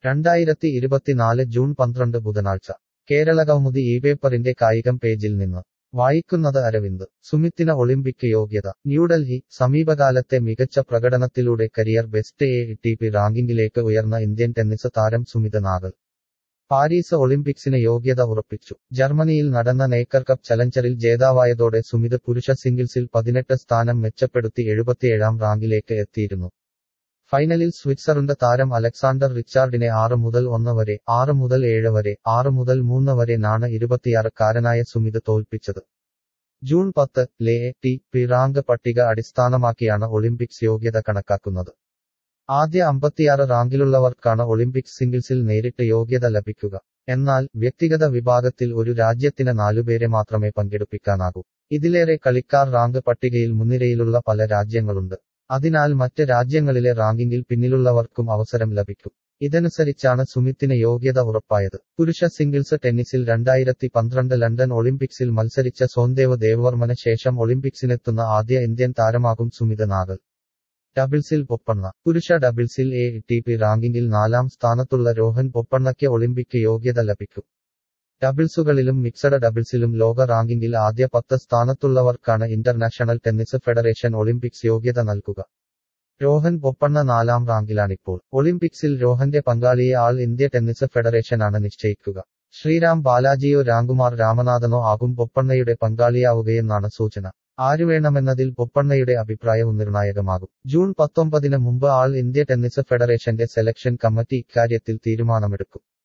രണ്ടായിരത്തി ഇരുപത്തിനാല് ജൂൺ പന്ത്രണ്ട് ബുധനാഴ്ച കേരള കൗമുദി ഈ പേപ്പറിന്റെ കായികം പേജിൽ നിന്ന് വായിക്കുന്നത് അരവിന്ദ് സുമിത്തിന് ഒളിമ്പിക് യോഗ്യത ന്യൂഡൽഹി സമീപകാലത്തെ മികച്ച പ്രകടനത്തിലൂടെ career best A T P റാങ്കിങ്ങിലേക്ക് ഉയർന്ന ഇന്ത്യൻ ടെന്നിസ് താരം സുമിത് നാഗൽ പാരീസ് ഒളിമ്പിക്സിന് യോഗ്യത ഉറപ്പിച്ചു ജർമ്മനിയിൽ നടന്ന നേക്കർ കപ്പ് ചലഞ്ചറിൽ ജേതാവായതോടെ സുമിത് പുരുഷ സിംഗിൾസിൽ പതിനെട്ട് സ്ഥാനം മെച്ചപ്പെടുത്തി എഴുപത്തിയേഴാം റാങ്കിലേക്ക് എത്തിയിരുന്നു ഫൈനലിൽ സ്വിറ്റ്സർലൻഡ് താരം അലക്സാണ്ടർ റിച്ചാർഡിനെ ആറ് മുതൽ ഒന്ന് വരെ ആറ് മുതൽ ഏഴ് വരെ ആറ് മുതൽ മൂന്ന് വരെ നാണ് ഇരുപത്തിയാറുകാരനായ സുമിത് തോൽപ്പിച്ചത് ജൂൺ പത്ത് ലെ ടി പി റാങ്ക് പട്ടിക അടിസ്ഥാനമാക്കിയാണ് ഒളിമ്പിക്സ് യോഗ്യത കണക്കാക്കുന്നത് ആദ്യ അമ്പത്തിയാറ് റാങ്കിലുള്ളവർക്കാണ് ഒളിമ്പിക്സ് സിംഗിൾസിൽ നേരിട്ട് യോഗ്യത ലഭിക്കുക എന്നാൽ വ്യക്തിഗത വിഭാഗത്തിൽ ഒരു രാജ്യത്തിന് നാലുപേരെ മാത്രമേ പങ്കെടുപ്പിക്കാനാകൂ ഇതിലേറെ കളിക്കാർ റാങ്ക് പട്ടികയിൽ മുൻനിരയിലുള്ള പല രാജ്യങ്ങളുണ്ട് അതിനാൽ മറ്റ് രാജ്യങ്ങളിലെ റാങ്കിങ്ങിൽ പിന്നിലുള്ളവർക്കും അവസരം ലഭിക്കും ഇതനുസരിച്ചാണ് സുമിത്തിന് യോഗ്യത ഉറപ്പായത് പുരുഷ സിംഗിൾസ് ടെന്നീസിൽ രണ്ടായിരത്തി പന്ത്രണ്ട് ലണ്ടൻ ഒളിമ്പിക്സിൽ മത്സരിച്ച സോൻദേവ് ദേവ്വർമ്മന് ശേഷം ഒളിമ്പിക്സിനെത്തുന്ന ആദ്യ ഇന്ത്യൻ താരമാകും സുമിത് നാഗൽ ഡബിൾസിൽ പൊപ്പണ്ണ പുരുഷ ഡബിൾസിൽ എ ടി പി റാങ്കിങ്ങിൽ നാലാം സ്ഥാനത്തുള്ള രോഹൻ പൊപ്പണ്ണയ്ക്ക് ഒളിമ്പിക് യോഗ്യത ലഭിക്കും ഡബിൾസുകളിലും മിക്സഡ് ഡബിൾസിലും ലോക റാങ്കിങ്ങിൽ ആദ്യ പത്ത് സ്ഥാനത്തുള്ളവർക്കാണ് ഇന്റർനാഷണൽ ടെന്നിസ് ഫെഡറേഷൻ ഒളിമ്പിക്സ് യോഗ്യത നൽകുക രോഹൻ പൊപ്പണ്ണ നാലാം റാങ്കിലാണിപ്പോൾ ഒളിമ്പിക്സിൽ രോഹന്റെ പങ്കാളിയെ ആൾ ഇന്ത്യ ടെന്നിസ് ഫെഡറേഷനാണ് നിശ്ചയിക്കുക ശ്രീറാം ബാലാജിയോ രാംകുമാർ രാമനാഥനോ ആകും പൊപ്പണ്ണയുടെ പങ്കാളിയാവുകയെന്നാണ് സൂചന ആരുവേണമെന്നതിൽ പൊപ്പണ്ണയുടെ അഭിപ്രായവും നിർണായകമാകും ജൂൺ പത്തൊമ്പതിന് മുമ്പ് ആൾ ഇന്ത്യ ടെന്നിസ് ഫെഡറേഷന്റെ സെലക്ഷൻ കമ്മിറ്റി ഇക്കാര്യത്തിൽ തീരുമാനമെടുക്കും